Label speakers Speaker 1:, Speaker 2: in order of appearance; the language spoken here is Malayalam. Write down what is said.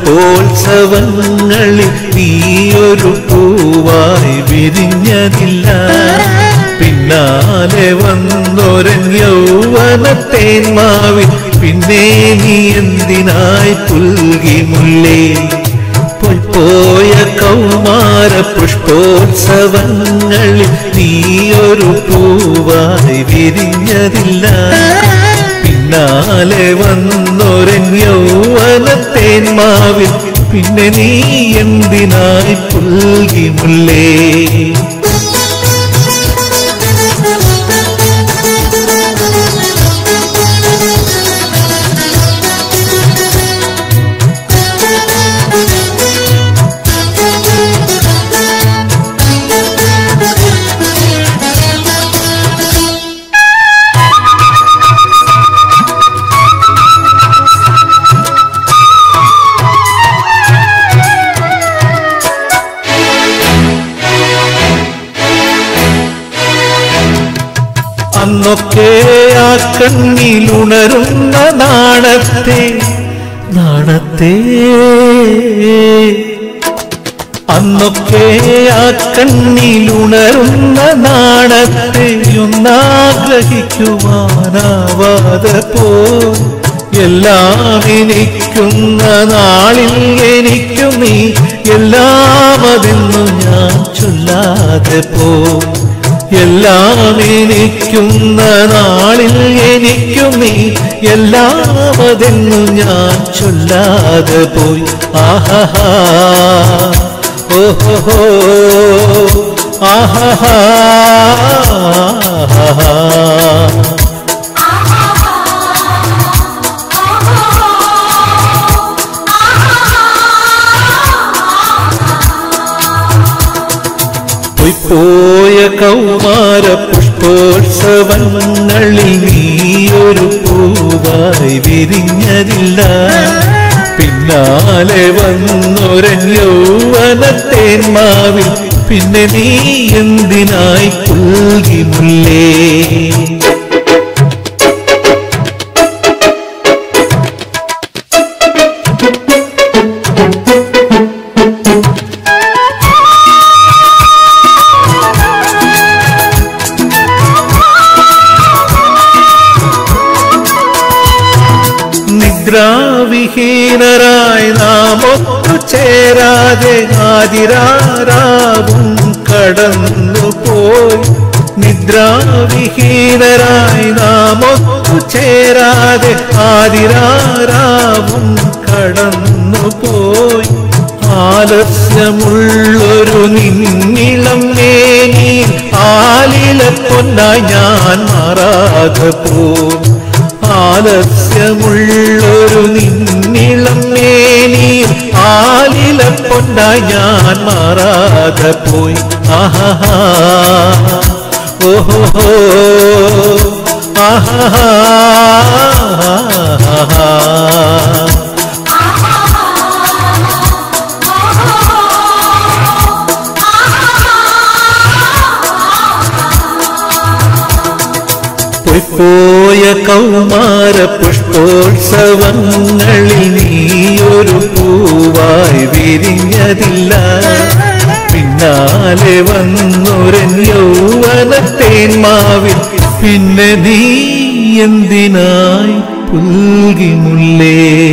Speaker 1: പുഷ്പോത്സവങ്ങളിൽ നീയൊരു പൂവായി വിരിഞ്ഞതില്ല പിന്നാലെ വന്നൊരൻ യൗവനത്തേന്മാവിൽ പിന്നെ നീ എന്തിനായി പുൽകി മുല്ലേ പൊയ്പോയ കൗമാര പുഷ്പോത്സവങ്ങളിൽ നീയൊരു പൂവായി വിരിഞ്ഞതില്ല പിന്നാലെ വന്നൊരൻ യൗവനത്തേന്മാവിൽ പിന്നെ നീ എന്തിനായി പുൽകി മുല്ലേ അന്നൊക്കെ ആ കണ്ണിലുണരുന്ന നാണത്തെ നാണത്തെ അന്നൊക്കെ ആ കണ്ണിലുണരുന്ന നാണത്തെ ഒന്നാഗ്രഹിക്കുവാനാവാതെ പോ എല്ലാം എനിക്കുന്ന നാളിൽ എനിക്കു നീ എല്ലാം അതെന്നു ഞാൻ ചൊല്ലാതെ പോ എല്ലാം എനിക്കുന്ന നാളിൽ എനിക്കു നീ എല്ലാം അതെന്നു ഞാൻ ചൊല്ലാതെ പോയി ആഹാ ഓഹോ ആഹാ പോയ കൗമാര പുഷ്പോത്സവങ്ങളിൽ നീയൊരു പൂവായി വിരിഞ്ഞതില്ല പിന്നാലെ വന്നൊരൻ യൗവനത്തേന്മാവിൽ പിന്നെ നീ എന്തിനായി പുൽകി മുല്ലേ നിദ്രാവിഹീനരായി നാം ഒത്തുചേരാതെ ആതിരാരാവും കടന്നുപോയി നിദ്രാവിഹീനരായി നാം ഒത്തുചേരാതെ ആതിരാരാവും കടന്നുപോയി ആലസ്യമുള്ളൊരു നിന്നിളം മേനി ആലില പൊന്നായി ഞാൻ മാറാതെ പോയി ആലസ്യമുള്ളൊരു നിന്നിളം മേനി ആലില പൊന്നായി ഞാൻ മാറാതെ പോയി ആഹാ ഓഹോ ആഹാ പോയ കൗമാര പുഷ്പോത്സവങ്ങളിൽ നീയൊരു പൂവായി വിരിഞ്ഞതില്ല പിന്നാലെ വന്നൊരൻ യൗവനത്തേന്മാവിൽ പിന്നെ നീ എന്തിനായി പുൽകി മുല്ലേ